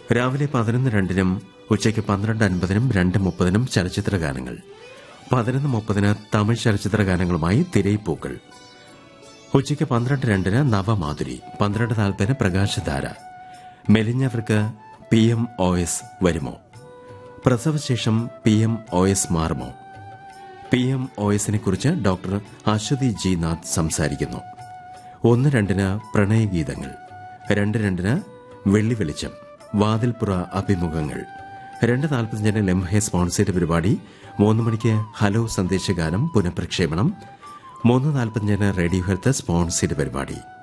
രാവിലെ പതിനൊന്ന് രണ്ടിനും ഉച്ചയ്ക്ക് പന്ത്രണ്ട് അൻപതിനും രണ്ട് മുപ്പതിനും ചലച്ചിത്ര ഗാനങ്ങൾ പതിനൊന്ന് മുപ്പതിന് തമിഴ് ചലച്ചിത്ര ഗാനങ്ങളുമായി തിരയിപ്പൂക്കൾ ഉച്ചയ്ക്ക് പന്ത്രണ്ട് രണ്ടിന് നവമാധുരി പന്ത്രണ്ട് നാൽപ്പതിന് പ്രകാശധാര മെലിഞ്ഞവർക്ക് പി എം ഒ എസ് വരുമോ പ്രസവശേഷം പി എം ഒ എസ് മാറുമോ പി എം ഒ എസിനെ കുറിച്ച് ഡോക്ടർ അശ്വതി ജി നാഥ് സംസാരിക്കുന്നു ഒന്ന് രണ്ടിന് പ്രണയഗീതങ്ങൾ രണ്ട് രണ്ടിന് വെള്ളി വെളിച്ചം വാതിൽപ്പുറ അഭിമുഖങ്ങൾ രണ്ട് നാൽപ്പത്തിയഞ്ചിന് ലെംഹെ സ്പോൺസേറ്റ് പരിപാടി മൂന്ന് മണിക്ക് ഹലോ സന്ദേശഗാനം പുനഃപ്രക്ഷേപണം മൂന്ന് നാൽപ്പത്തിയഞ്ചിന് റേഡിയോ ഹെൽത്ത് സ്പോൺസേറ്റ് പരിപാടി